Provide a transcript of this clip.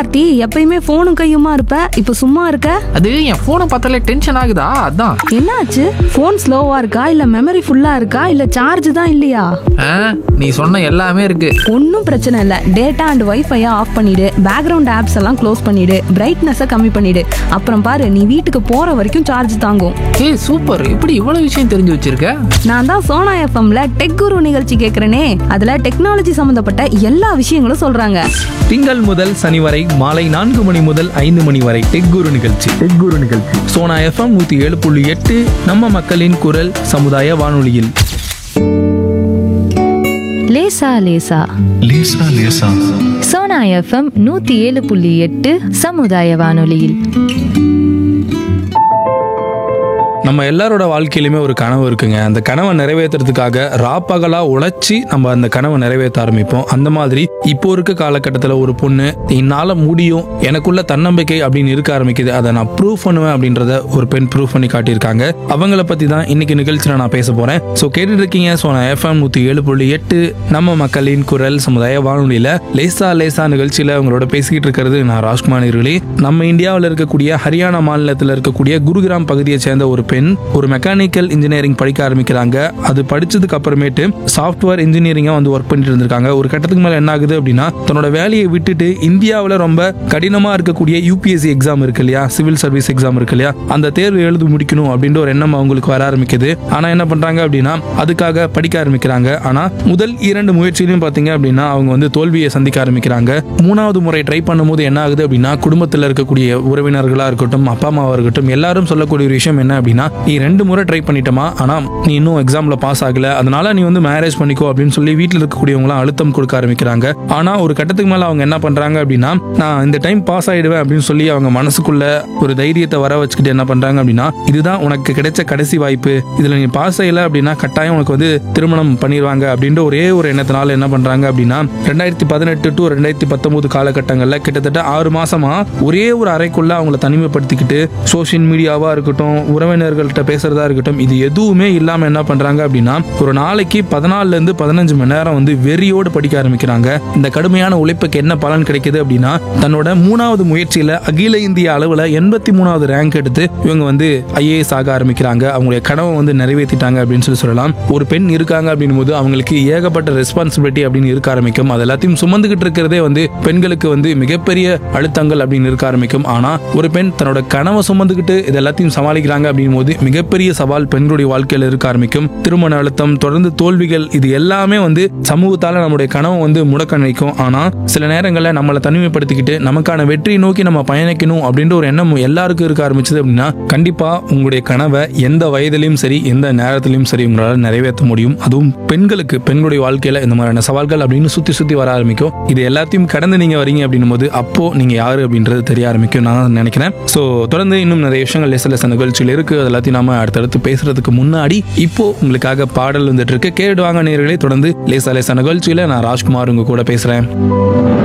கார்த்தி எப்பயுமே போனும் கையுமா இருப்ப இப்ப சும்மா இருக்க அது என் போனை பார்த்தாலே டென்ஷன் ஆகுதா அதான் என்னாச்சு போன் ஸ்லோவா இருக்கா இல்ல மெமரி ஃபுல்லா இருக்கா இல்ல சார்ஜ் தான் இல்லையா ஆ, நீ சொன்ன எல்லாமே இருக்கு ஒன்றும் பிரச்சனை இல்லை டேட்டா அண்ட் வைஃபையை ஆஃப் பண்ணிடு பேக்ரவுண்ட் ஆப்ஸ் எல்லாம் க்ளோஸ் பண்ணிடு பிரைட்னஸை கம்மி பண்ணிடு அப்புறம் பாரு நீ வீட்டுக்கு போற வரைக்கும் சார்ஜ் தாங்கும் ஏய் சூப்பர் இப்படி இவ்வளவு விஷயம் தெரிஞ்சு வச்சிருக்க நான் தான் சோனா எஃப்எம்ல டெக் குரு நிகழ்ச்சி கேட்குறேனே அதுல டெக்னாலஜி சம்மந்தப்பட்ட எல்லா விஷயங்களும் சொல்றாங்க திங்கள் முதல் சனி வரை மாலை நான்கு மணி முதல் ஐந்து மணி வரை டெக் குரு நிகழ்ச்சி டெக் குரு நிகழ்ச்சி சோனா எஃப்எம் நூத்தி ஏழு புள்ளி எட்டு நம்ம மக்களின் குரல் சமுதாய வானொலியில் லேசா லேசா லேசா லேசா சோனா எஃப்எம் நூத்தி ஏழு புள்ளி எட்டு சமுதாய வானொலியில் நம்ம எல்லாரோட வாழ்க்கையிலுமே ஒரு கனவு இருக்குங்க அந்த கனவை நிறைவேற்றுறதுக்காக ராப்பகலா உழைச்சி நம்ம அந்த கனவை நிறைவேற்ற ஆரம்பிப்போம் அந்த மாதிரி இப்போ இருக்க காலகட்டத்தில் ஒரு பொண்ணு என்னால் முடியும் எனக்குள்ள தன்னம்பிக்கை அப்படின்னு இருக்க ஆரம்பிக்குது அதை நான் ப்ரூவ் பண்ணுவேன் அப்படின்றத ஒரு பெண் ப்ரூவ் பண்ணி காட்டியிருக்காங்க அவங்கள பற்றி தான் இன்னைக்கு நிகழ்ச்சியில் நான் பேச போகிறேன் ஸோ கேட்டுட்டு இருக்கீங்க ஸோ நான் எஃப்எம் நூற்றி ஏழு புள்ளி எட்டு நம்ம மக்களின் குரல் சமுதாய வானொலியில் லேசா லேசா நிகழ்ச்சியில் உங்களோட பேசிக்கிட்டு இருக்கிறது நான் ராஜ்குமார் இருளி நம்ம இந்தியாவில் இருக்கக்கூடிய ஹரியானா மாநிலத்தில் இருக்கக்கூடிய குருகிராம் பகுதியை சேர்ந்த ஒரு பெண் ஒரு மெக்கானிக்கல் இன்ஜினியரிங் படிக்க ஆரம்பிக்கிறாங்க அது படிச்சதுக்கு அப்புறமேட்டு சாஃப்ட்வேர் இன்ஜினியரிங்கா வந்து ஒர்க் பண்ணிட்டு இருந்திருக்காங்க ஒரு கட்டத்துக்கு மேல என்ன ஆகுது அப்படின்னா தன்னோட வேலையை விட்டுட்டு இந்தியாவில் ரொம்ப கடினமா இருக்கக்கூடிய யூபிஎஸ்சி எக்ஸாம் இருக்கு இல்லையா சிவில் சர்வீஸ் எக்ஸாம் இருக்கு இல்லையா அந்த தேர்வு எழுதி முடிக்கணும் அப்படின்ற ஒரு எண்ணம் அவங்களுக்கு வர ஆரம்பிக்குது ஆனா என்ன பண்றாங்க அப்படின்னா அதுக்காக படிக்க ஆரம்பிக்கிறாங்க ஆனா முதல் இரண்டு முயற்சியிலும் பாத்தீங்க அப்படின்னா அவங்க வந்து தோல்வியை சந்திக்க ஆரம்பிக்கிறாங்க மூணாவது முறை ட்ரை பண்ணும்போது என்ன ஆகுது அப்படின்னா குடும்பத்தில் இருக்கக்கூடிய உறவினர்களா இருக்கட்டும் அப்பா அம்மாவா இருக்கட்டும் எல்லாரும் சொல்லக்கூடிய ஒரு விஷயம் என்ன அப்படின்னா நீ ரெண்டு முறை ட்ரை பண்ணிட்டமா ஆனா நீ இன்னும் எக்ஸாம்ல பாஸ் ஆகல அதனால நீ வந்து மேரேஜ் பண்ணிக்கோ அப்படின்னு சொல்லி வீட்டில் இருக்கக்கூடியவங்களாம் அழுத்தம் கொடுக்க ஆரம்பிக்கிறாங்க ஆனா ஒரு கட்டத்துக்கு மேல அவங்க என்ன பண்றாங்க அப்படின்னா நான் இந்த டைம் பாஸ் ஆயிடுவேன் அப்படின்னு சொல்லி அவங்க மனசுக்குள்ள ஒரு தைரியத்தை வர வச்சுக்கிட்டு என்ன பண்றாங்க அப்படின்னா இதுதான் உனக்கு கிடைச்ச கடைசி வாய்ப்பு இதுல நீ பாஸ் ஆகல அப்படின்னா கட்டாயம் உனக்கு வந்து திருமணம் பண்ணிடுவாங்க அப்படின்ற ஒரே ஒரு எண்ணத்தினால என்ன பண்றாங்க அப்படின்னா ரெண்டாயிரத்தி பதினெட்டு டு ரெண்டாயிரத்தி பத்தொன்பது காலகட்டங்கள்ல கிட்டத்தட்ட ஆறு மாசமா ஒரே ஒரு அறைக்குள்ள அவங்கள தனிமைப்படுத்திக்கிட்டு சோஷியல் மீடியாவா இருக்கட்டும் உறவினர்கள்ட்ட பேசுறதா இருக்கட்டும் இது எதுவுமே இல்லாம என்ன பண்றாங்க அப்படின்னா ஒரு நாளைக்கு பதினாலுல இருந்து பதினஞ்சு மணி நேரம் வந்து வெறியோடு படிக்க ஆரம்பிக்கிறாங்க இந்த கடுமையான உழைப்புக்கு என்ன பலன் கிடைக்குது அப்படின்னா தன்னோட மூணாவது முயற்சியில அகில இந்திய அளவுல எண்பத்தி மூணாவது ரேங்க் எடுத்து இவங்க வந்து ஐஏஎஸ் ஆக ஆரம்பிக்கிறாங்க அவங்களுடைய கனவை வந்து நிறைவேற்றிட்டாங்க அப்படின்னு சொல்லி சொல்லலாம் ஒரு பெண் இருக்காங்க அப்படின் போது அவங்களுக்கு ஏகப்பட்ட ரெஸ்பான்சிபிலிட்டி அப்படின்னு இருக்க ஆரம்பிக்கும் அது எல்லாத்தையும் சுமந்துகிட்டு இருக்கிறதே வந்து பெண்களுக்கு வந்து மிகப்பெரிய அழுத்தங்கள் அப்படின்னு இருக்க ஆரம்பிக்கும் ஆனா ஒரு பெண் தன்னோட கனவை சுமந்துக்கிட்டு இது எல்லாத்தையும் சமாளிக்கிறாங்க அப்படின் போது மிகப்பெரிய சவால் பெண்களுடைய வாழ்க்கையில இருக்க ஆரம்பிக்கும் திருமண அழுத்தம் தொடர்ந்து தோல்விகள் இது எல்லாமே வந்து சமூகத்தால நம்முடைய கனவை வந்து முடக்க நினைக்கும் ஆனா சில நேரங்களில் நம்மளை தனிமைப்படுத்திக்கிட்டு நமக்கான வெற்றியை நோக்கி நம்ம பயணிக்கணும் அப்படின்ற ஒரு எண்ணம் எல்லாருக்கும் இருக்க ஆரம்பிச்சது அப்படின்னா கண்டிப்பா உங்களுடைய கனவை எந்த வயதிலையும் சரி எந்த நேரத்திலையும் சரி உங்களால் நிறைவேற்ற முடியும் அதுவும் பெண்களுக்கு பெண்களுடைய வாழ்க்கையில இந்த மாதிரியான சவால்கள் அப்படின்னு சுத்தி சுத்தி வர ஆரம்பிக்கும் இது எல்லாத்தையும் கடந்து நீங்க வரீங்க அப்படின்னும் போது அப்போ நீங்க யாரு அப்படின்றது தெரிய ஆரம்பிக்கும் நான் நினைக்கிறேன் ஸோ தொடர்ந்து இன்னும் நிறைய விஷயங்கள் லெச லெச நிகழ்ச்சியில் இருக்கு அது எல்லாத்தையும் நாம அடுத்தடுத்து பேசுறதுக்கு முன்னாடி இப்போ உங்களுக்காக பாடல் வந்துட்டு இருக்கு கேடுவாங்க நேர்களே தொடர்ந்து லேசா லேசா நிகழ்ச்சியில நான் ராஜ்குமார் உங்க கூட பேசுறேன்